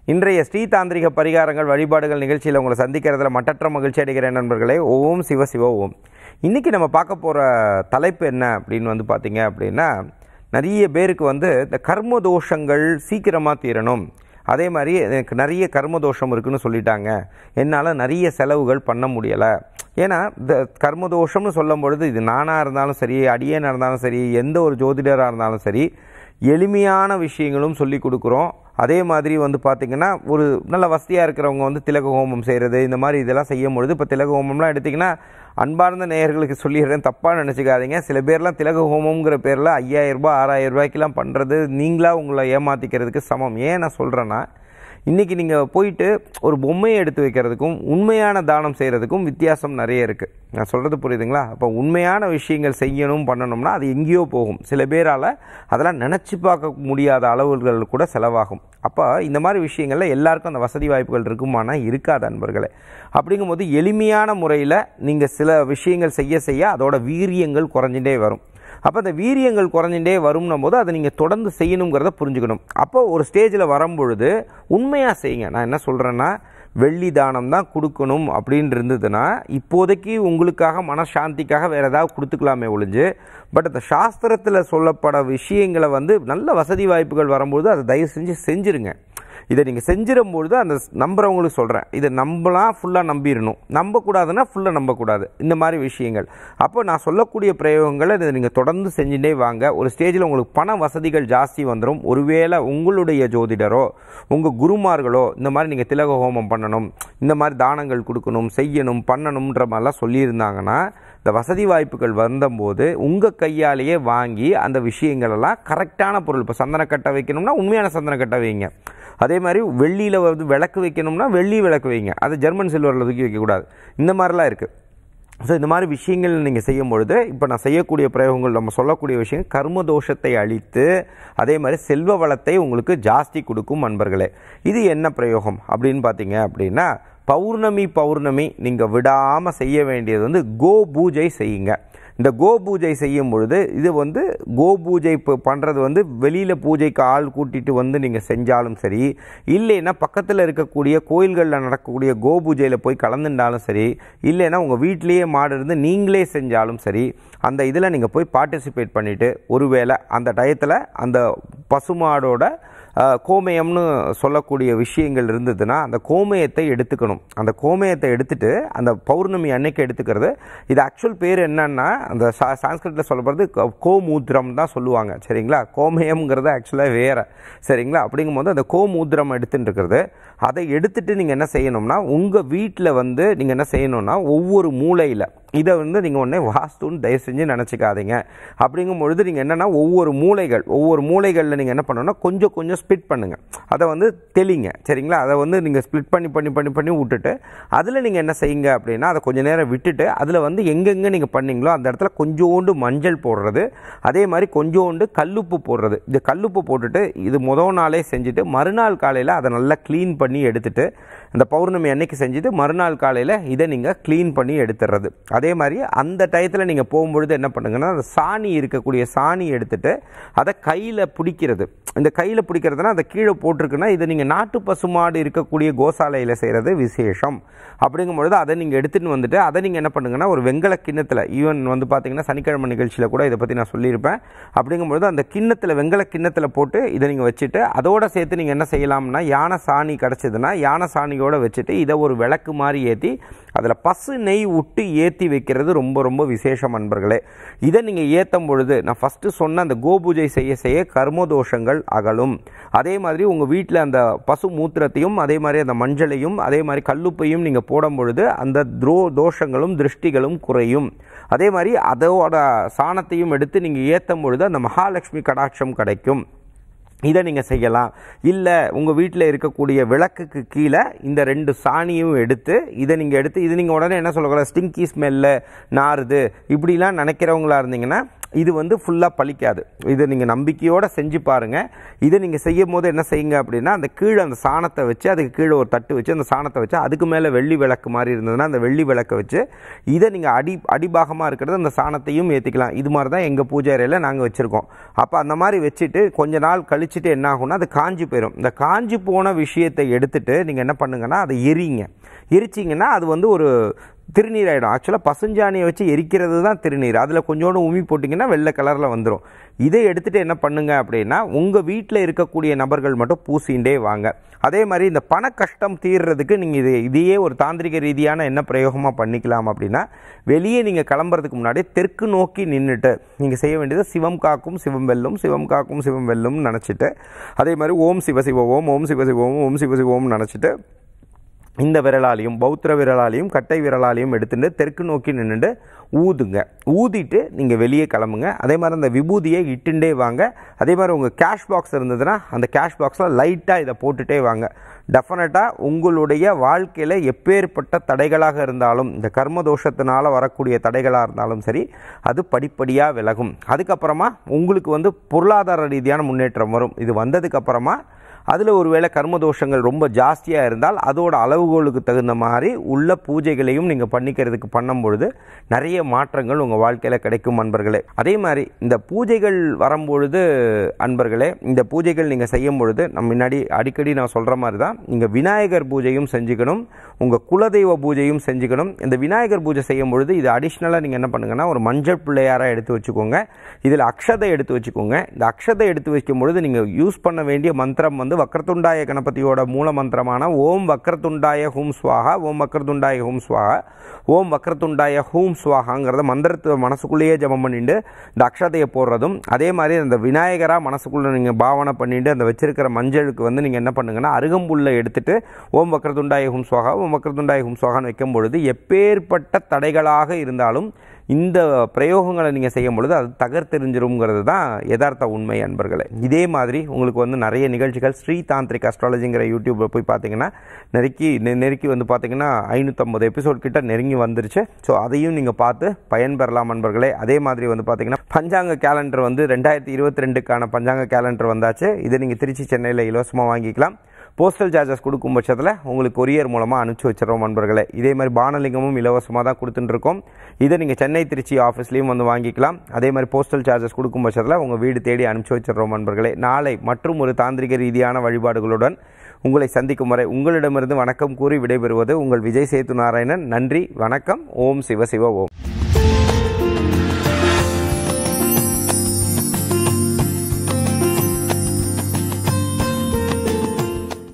இன்றைய ஸ்ரீ தாந்திரிக பரிகாரங்கள் வழிபாடுகள் நிகழ்ச்சியில் உங்களை சந்திக்கிறதுல மட்டற்ற மகிழ்ச்சி அடைகிறேன் நண்பர்களே ஓம் சிவ சிவ ஓம் இன்றைக்கி நம்ம பார்க்க போகிற தலைப்பு என்ன அப்படின்னு வந்து பார்த்தீங்க அப்படின்னா நிறைய பேருக்கு வந்து இந்த கர்ம தோஷங்கள் சீக்கிரமாக தீரணும் அதே மாதிரி எனக்கு நிறைய கர்ம தோஷம் இருக்குன்னு சொல்லிட்டாங்க என்னால் நிறைய செலவுகள் பண்ண முடியலை ஏன்னா இந்த கர்ம தோஷம்னு சொல்லும் பொழுது இது நானாக இருந்தாலும் சரி அடியனாக இருந்தாலும் சரி எந்த ஒரு ஜோதிடராக இருந்தாலும் சரி எளிமையான விஷயங்களும் சொல்லி கொடுக்குறோம் அதே மாதிரி வந்து பார்த்திங்கன்னா ஒரு நல்ல வசதியாக இருக்கிறவங்க வந்து திலக ஹோமம் செய்கிறது இந்த மாதிரி இதெல்லாம் செய்யும் பொழுது இப்போ திலக ஹோமம்லாம் எடுத்திங்கன்னா அன்பார்ந்த நேயர்களுக்கு சொல்லிடுறேன் தப்பாக நினச்சிக்காதீங்க சில பேர்லாம் திலக ஹோமம்ங்கிற பேரில் ஐயாயிரரூபா ஆறாயிரம் ரூபாய்க்கெலாம் பண்ணுறது நீங்களாக உங்களை ஏமாற்றிக்கிறதுக்கு சமம் ஏன் நான் சொல்கிறேன்னா இன்றைக்கி நீங்கள் போயிட்டு ஒரு பொம்மையை எடுத்து வைக்கிறதுக்கும் உண்மையான தானம் செய்கிறதுக்கும் வித்தியாசம் நிறைய இருக்குது நான் சொல்கிறது புரியுதுங்களா அப்போ உண்மையான விஷயங்கள் செய்யணும் பண்ணணும்னா அது எங்கேயோ போகும் சில பேரால் அதெல்லாம் நினச்சி பார்க்க முடியாத அளவுகள் கூட செலவாகும் அப்போ இந்த மாதிரி விஷயங்களில் எல்லாருக்கும் அந்த வசதி வாய்ப்புகள் இருக்குமானா இருக்காது அன்பர்களே அப்படிங்கும்போது எளிமையான முறையில் நீங்கள் சில விஷயங்கள் செய்ய செய்ய அதோட வீரியங்கள் குறைஞ்சிட்டே வரும் அப்போ அந்த வீரியங்கள் குறைஞ்சிட்டே வரும்னும் போது அதை நீங்கள் தொடர்ந்து செய்யணுங்கிறத புரிஞ்சுக்கணும் அப்போ ஒரு ஸ்டேஜில் வரும்பொழுது உண்மையாக செய்யுங்க நான் என்ன சொல்கிறேன்னா வெள்ளி தானம் தான் கொடுக்கணும் அப்படின்னு இருந்ததுன்னா இப்போதைக்கு உங்களுக்காக மனசாந்திக்காக வேறு ஏதாவது கொடுத்துக்கலாமே ஒழிஞ்சு பட் அந்த சாஸ்திரத்தில் சொல்லப்பட விஷயங்களை வந்து நல்ல வசதி வாய்ப்புகள் வரும்போது அதை தயவு செஞ்சு செஞ்சுருங்க இதை நீங்கள் செஞ்சிடும் பொழுது அந்த நம்புறவங்களுக்கு சொல்கிறேன் இதை நம்பலாம் ஃபுல்லாக நம்பிடணும் நம்பக்கூடாதுன்னா ஃபுல்லாக நம்பக்கூடாது இந்த மாதிரி விஷயங்கள் அப்போ நான் சொல்லக்கூடிய பிரயோகங்களை இதை நீங்கள் தொடர்ந்து செஞ்சுட்டே வாங்க ஒரு ஸ்டேஜில் உங்களுக்கு பண வசதிகள் ஜாஸ்தி வந்துடும் ஒருவேளை உங்களுடைய ஜோதிடரோ உங்கள் குருமார்களோ இந்த மாதிரி நீங்கள் திலக ஹோமம் பண்ணணும் இந்த மாதிரி தானங்கள் கொடுக்கணும் செய்யணும் பண்ணணுன்ற மாதிரிலாம் சொல்லியிருந்தாங்கன்னா இந்த வசதி வாய்ப்புகள் வந்தபோது உங்கள் கையாலேயே வாங்கி அந்த விஷயங்களெல்லாம் கரெக்டான பொருள் இப்போ சந்தனக்கட்டை வைக்கணும்னா உண்மையான சந்தனக்கட்டை வைங்க அதே மாதிரி வெள்ளியில் வந்து விளக்கு வைக்கணும்னா வெள்ளி விளக்கு வைங்க அது ஜெர்மன் சில்வரில் தூக்கி வைக்கக்கூடாது இந்த மாதிரிலாம் இருக்குது ஸோ இந்த மாதிரி விஷயங்கள் நீங்கள் செய்யும் பொழுது இப்போ நான் செய்யக்கூடிய பிரயோகங்கள் நம்ம சொல்லக்கூடிய விஷயம் கர்ம தோஷத்தை அழித்து அதே மாதிரி செல்வ வளத்தை உங்களுக்கு ஜாஸ்தி கொடுக்கும் நண்பர்களே இது என்ன பிரயோகம் அப்படின்னு பார்த்தீங்க அப்படின்னா பௌர்ணமி பௌர்ணமி நீங்கள் விடாமல் செய்ய வேண்டியது வந்து கோ பூஜை செய்யுங்க இந்த கோ பூஜை செய்யும் பொழுது இது வந்து கோ பூஜை இப்போ பண்ணுறது வந்து வெளியில் பூஜைக்கு ஆள் கூட்டிகிட்டு வந்து நீங்கள் செஞ்சாலும் சரி இல்லைன்னா பக்கத்தில் இருக்கக்கூடிய கோயில்களில் நடக்கக்கூடிய கோ பூஜையில் போய் கலந்துட்டாலும் சரி இல்லைன்னா உங்கள் வீட்டிலேயே மாடு இருந்து நீங்களே செஞ்சாலும் சரி அந்த இதில் நீங்கள் போய் பார்ட்டிசிபேட் பண்ணிவிட்டு ஒருவேளை அந்த டயத்தில் அந்த பசுமாடோட கோமயம்னு சொல்லக்கூடிய விஷயங்கள் இருந்ததுன்னா அந்த கோமயத்தை எடுத்துக்கணும் அந்த கோமயத்தை எடுத்துட்டு அந்த பௌர்ணமி அன்னைக்கு எடுத்துக்கிறது இது ஆக்சுவல் பேர் என்னன்னா அந்த சா சான்ஸ்கிரிட்டில் சொல்லப்படுறது கோமூத்திரம் தான் சொல்லுவாங்க சரிங்களா கோமயம்ங்கிறது ஆக்சுவலாக வேறு சரிங்களா அப்படிங்கும்போது அந்த கோமூத்திரம் எடுத்துட்டு இருக்கிறது அதை எடுத்துட்டு நீங்கள் என்ன செய்யணும்னா உங்கள் வீட்டில் வந்து நீங்கள் என்ன செய்யணும்னா ஒவ்வொரு மூலையில் இதை வந்து நீங்கள் உடனே வாஸ்துன்னு தயவு செஞ்சு நினச்சிக்காதீங்க அப்படிங்கும் பொழுது நீங்கள் என்னென்னா ஒவ்வொரு மூலைகள் ஒவ்வொரு மூலைகளில் நீங்கள் என்ன பண்ணணும்னா கொஞ்சம் கொஞ்சம் ஸ்பிட் பண்ணுங்கள் அதை வந்து தெளிங்க சரிங்களா அதை வந்து நீங்கள் ஸ்ப்ளிட் பண்ணி பண்ணி பண்ணி பண்ணி விட்டுட்டு அதில் நீங்கள் என்ன செய்யுங்க அப்படின்னா அதை கொஞ்சம் நேரம் விட்டுட்டு அதில் வந்து எங்கெங்கே நீங்கள் பண்ணீங்களோ அந்த இடத்துல கொஞ்சோண்டு மஞ்சள் போடுறது அதே மாதிரி கொஞ்சோண்டு கல்லுப்பு போடுறது இது கல்லுப்பு போட்டுட்டு இது முதல் நாளே செஞ்சுட்டு மறுநாள் காலையில் அதை நல்லா க்ளீன் பண்ணி எடுத்துட்டு அந்த பௌர்ணமி அன்னைக்கு செஞ்சுட்டு மறுநாள் காலையில் இதை நீங்கள் க்ளீன் பண்ணி எடுத்துடுறது அதே மாதிரி அந்த டயத்தில் நீங்கள் போகும்பொழுது என்ன பண்ணுங்கன்னா அந்த சாணி இருக்கக்கூடிய சாணி எடுத்துட்டு அதை கையில் பிடிக்கிறது இந்த கையில் பிடிக்கிறதுனா அதை கீழே போட்டிருக்குன்னா இதை நீங்கள் நாட்டு பசுமாடு இருக்கக்கூடிய கோசாலையில் செய்கிறது விசேஷம் அப்படிங்கும் பொழுது அதை நீங்கள் எடுத்துகிட்டு வந்துட்டு அதை நீங்கள் என்ன பண்ணுங்கன்னா ஒரு வெங்கல கிண்ணத்தில் ஈவன் வந்து பார்த்தீங்கன்னா சனிக்கிழமை நிகழ்ச்சியில் கூட இதை பற்றி நான் சொல்லியிருப்பேன் அப்படிங்கும்பொழுது அந்த கிண்ணத்தில் வெங்கல கிண்ணத்தில் போட்டு இதை நீங்கள் வச்சுட்டு அதோட சேர்த்து நீங்கள் என்ன செய்யலாம்னா யானை சாணி கிடச்சிதுன்னா யானை சாணியோடு வச்சுட்டு இதை ஒரு விளக்கு மாதிரி ஏற்றி அதில் பசு நெய் விட்டு ஏற்றி வைக்கிறது ரொம்ப ரொம்ப விசேஷம் அன்பர்களே இதை நீங்கள் ஏற்றும் பொழுது நான் ஃபஸ்ட்டு சொன்ன அந்த கோபூஜை செய்ய செய்ய கர்மதோஷங்கள் அகலும் அதே மாதிரி உங்கள் வீட்டில் அந்த பசு மூத்திரத்தையும் அதே மாதிரி அந்த மஞ்சளையும் அதே மாதிரி கல்லுப்பையும் நீங்கள் போடும் பொழுது அந்த துரோ தோஷங்களும் திருஷ்டிகளும் குறையும் அதே மாதிரி அதோட சாணத்தையும் எடுத்து நீங்கள் ஏற்றும் பொழுது அந்த மகாலட்சுமி கடாட்சம் கிடைக்கும் இதை நீங்கள் செய்யலாம் இல்லை உங்கள் வீட்டில் இருக்கக்கூடிய விளக்குக்கு கீழே இந்த ரெண்டு சாணியும் எடுத்து இதை நீங்கள் எடுத்து இது நீங்கள் உடனே என்ன சொல்லக்கூடாது ஸ்டிங்கி ஸ்மெல்லு நாறுது இப்படிலாம் நினைக்கிறவங்களா இருந்தீங்கன்னா இது வந்து ஃபுல்லாக பழிக்காது இதை நீங்கள் நம்பிக்கையோடு செஞ்சு பாருங்கள் இதை நீங்கள் செய்யும் போது என்ன செய்யுங்க அப்படின்னா அந்த கீழே அந்த சாணத்தை வச்சு அதுக்கு கீழே ஒரு தட்டு வச்சு அந்த சாணத்தை வச்சு அதுக்கு மேலே வெள்ளி விளக்கு மாதிரி இருந்ததுன்னா அந்த வெள்ளி விளக்கை வச்சு இதை நீங்கள் அடி அடிபாகமாக இருக்கிறது அந்த சாணத்தையும் ஏற்றிக்கலாம் இது மாதிரி தான் எங்கள் பூஜை அறையில் நாங்கள் வச்சுருக்கோம் அப்போ அந்த மாதிரி வச்சுட்டு கொஞ்ச நாள் கழிச்சுட்டு என்ன ஆகும்னா அது காஞ்சி போயிடும் இந்த காஞ்சி போன விஷயத்தை எடுத்துட்டு நீங்கள் என்ன பண்ணுங்கன்னா அதை எரிங்க எரிச்சிங்கன்னா அது வந்து ஒரு திருநீர் ஆகிடும் ஆக்சுவலாக பசுஞ்சாணியை வச்சு எரிக்கிறது தான் திருநீர் அதில் கொஞ்சோண்டு உமி போட்டிங்கன்னா வெள்ளை கலரில் வந்துடும் இதை எடுத்துகிட்டு என்ன பண்ணுங்க அப்படின்னா உங்கள் வீட்டில் இருக்கக்கூடிய நபர்கள் மட்டும் பூசிண்டே வாங்க அதே மாதிரி இந்த பண கஷ்டம் தீர்றதுக்கு நீங்கள் இது இதையே ஒரு தாந்திரிக ரீதியான என்ன பிரயோகமாக பண்ணிக்கலாம் அப்படின்னா வெளியே நீங்கள் கிளம்புறதுக்கு முன்னாடி தெற்கு நோக்கி நின்றுட்டு நீங்கள் செய்ய வேண்டியது சிவம் காக்கும் சிவம் வெல்லும் சிவம் காக்கும் சிவம் வெல்லும்னு நினச்சிட்டு அதே மாதிரி ஓம் சிவ சிவ ஓம் ஓம் சிவ சிவ ஓம் ஓம் சிவ சிவ ஓம் நினச்சிட்டு இந்த விரலாலையும் பௌத்திர விரலாலையும் கட்டை விரலாலையும் எடுத்துட்டு தெற்கு நோக்கி நின்றுட்டு ஊதுங்க ஊதிட்டு நீங்கள் வெளியே கிளம்புங்க அதே மாதிரி அந்த விபூதியை இட்டுண்டே வாங்க அதே மாதிரி உங்கள் கேஷ் பாக்ஸ் இருந்ததுன்னா அந்த கேஷ் பாக்ஸில் லைட்டாக இதை போட்டுட்டே வாங்க டெஃபினட்டாக உங்களுடைய வாழ்க்கையில் எப்பேற்பட்ட தடைகளாக இருந்தாலும் இந்த கர்ம தோஷத்தினால வரக்கூடிய தடைகளாக இருந்தாலும் சரி அது படிப்படியாக விலகும் அதுக்கப்புறமா உங்களுக்கு வந்து பொருளாதார ரீதியான முன்னேற்றம் வரும் இது வந்ததுக்கப்புறமா அதில் ஒருவேளை கர்ம தோஷங்கள் ரொம்ப ஜாஸ்தியாக இருந்தால் அதோட அளவுகோலுக்கு தகுந்த மாதிரி உள்ள பூஜைகளையும் நீங்கள் பண்ணிக்கிறதுக்கு பண்ணும் பொழுது நிறைய மாற்றங்கள் உங்கள் வாழ்க்கையில் கிடைக்கும் அன்பர்களே அதே மாதிரி இந்த பூஜைகள் வரும்பொழுது அன்பர்களே இந்த பூஜைகள் நீங்கள் செய்யும் பொழுது நம்ம முன்னாடி அடிக்கடி நான் சொல்கிற மாதிரி தான் நீங்கள் விநாயகர் பூஜையும் செஞ்சுக்கணும் உங்கள் குலதெய்வ பூஜையும் செஞ்சுக்கணும் இந்த விநாயகர் பூஜை செய்யும் பொழுது இது அடிஷ்னலாக நீங்கள் என்ன பண்ணுங்கன்னா ஒரு மஞ்சள் பிள்ளையாராக எடுத்து வச்சுக்கோங்க இதில் அக்ஷதை எடுத்து வச்சுக்கோங்க இந்த அக்ஷதை எடுத்து வைக்கும் பொழுது நீங்கள் யூஸ் பண்ண வேண்டிய மந்திரம் வந்து வக்ரதுண்டாய கணபதியோட மூல மந்திரமான ஓம் வக்ரதுண்டாய ஹூம் ஸ்வாஹா ஓம் வக்ரதுண்டாய ஹூம் ஸ்வாஹா ஓம் வக்ரதுண்டாய ஹூம் ஸ்வாஹாங்கிறத மந்திரத்தை மனசுக்குள்ளேயே ஜபம் பண்ணிட்டு இந்த அக்ஷதையை போடுறதும் அதே மாதிரி அந்த விநாயகராக மனசுக்குள்ளே நீங்கள் பாவனை பண்ணிட்டு அந்த வச்சிருக்கிற மஞ்சளுக்கு வந்து நீங்கள் என்ன பண்ணுங்கன்னா அருகம்புல்லை எடுத்துட்டு ஓம் வக்ரதுண்டாய ஹூம் ஸ்வாஹா ஓம் வக்ரதுண்டாய ஹூம் ஸ்வாகான்னு வைக்கும் பொழுது எப்பேற்பட்ட தடைகளாக இருந்தாலும் இந்த பிரயோகங்களை நீங்கள் செய்யும் பொழுது அது தகர்த்தெறிஞ்சிருங்கிறது தான் யதார்த்த உண்மை அன்பர்களே இதே மாதிரி உங்களுக்கு வந்து நிறைய நிகழ்ச்சிகள் ஸ்ரீ தாந்திரிக் அஸ்ட்ராலஜிங்கிற யூடியூப்பில் போய் பார்த்தீங்கன்னா நெருக்கி நெ- நெருக்கி வந்து பார்த்தீங்கன்னா ஐநூற்றம்பது எபிசோட் கிட்ட நெருங்கி வந்துருச்சு ஸோ அதையும் நீங்கள் பார்த்து பயன்பெறலாம் அன்பர்களே அதே மாதிரி வந்து பார்த்தீங்கன்னா பஞ்சாங்க கேலண்டர் வந்து ரெண்டாயிரத்தி இருபத்தி ரெண்டுக்கான பஞ்சாங்க கேலண்டர் வந்தாச்சு இதை நீங்கள் திருச்சி சென்னையில் இலவசமாக வாங்கிக்கலாம் போஸ்டல் சார்ஜஸ் கொடுக்கும் பட்சத்தில் உங்களுக்கு கொரியர் மூலமாக அனுப்பிச்சி வச்சிடறோம் நண்பர்களே இதே மாதிரி பானலிங்கமும் இலவசமாக தான் கொடுத்துட்டு இருக்கோம் இதை நீங்கள் சென்னை திருச்சி ஆஃபீஸ்லேயும் வந்து வாங்கிக்கலாம் அதே மாதிரி போஸ்டல் சார்ஜஸ் கொடுக்கும் பட்சத்தில் உங்கள் வீடு தேடி அனுப்பிச்சி வச்சிடறோம் நண்பர்களே நாளை மற்றும் ஒரு தாந்திரிக ரீதியான வழிபாடுகளுடன் உங்களை சந்திக்கும் வரை உங்களிடமிருந்து வணக்கம் கூறி விடைபெறுவது உங்கள் விஜய் சேத்து நாராயணன் நன்றி வணக்கம் ஓம் சிவ சிவ ஓம்